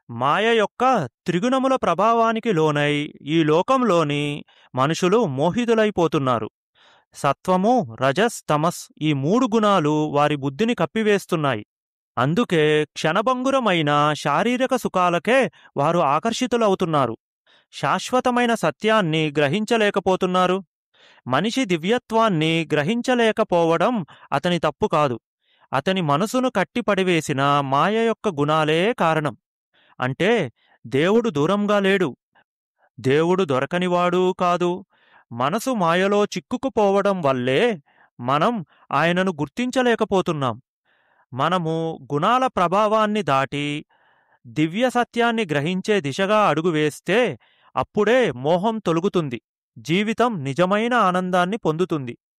మాయ యొక్క త్రిగుణముల ప్రభావానికి లోనై ఈ లోకంలోని మనుషులు మోహితులైపోతున్నారు సత్వము రజస్ తమస్ ఈ మూడు గుణాలు వారి బుద్ధిని కప్పివేస్తున్నాయి అందుకే క్షణభంగురమైన శారీరక సుఖాలకే వారు ఆకర్షితులవుతున్నారు శాశ్వతమైన సత్యాన్ని గ్రహించలేకపోతున్నారు మనిషి దివ్యత్వాన్ని గ్రహించలేకపోవడం అతని తప్పు కాదు అతని మనసును కట్టిపడివేసిన మాయ యొక్క గుణాలే కారణం అంటే దేవుడు దూరంగా లేడు దేవుడు దొరకనివాడు కాదు మనసు మాయలో చిక్కుకుపోవడం వల్లే మనం ఆయనను గుర్తించలేకపోతున్నాం మనము గుణాల ప్రభావాన్ని దాటి దివ్య సత్యాన్ని గ్రహించే దిశగా అడుగు వేస్తే అప్పుడే మోహం తొలుగుతుంది జీవితం నిజమైన ఆనందాన్ని పొందుతుంది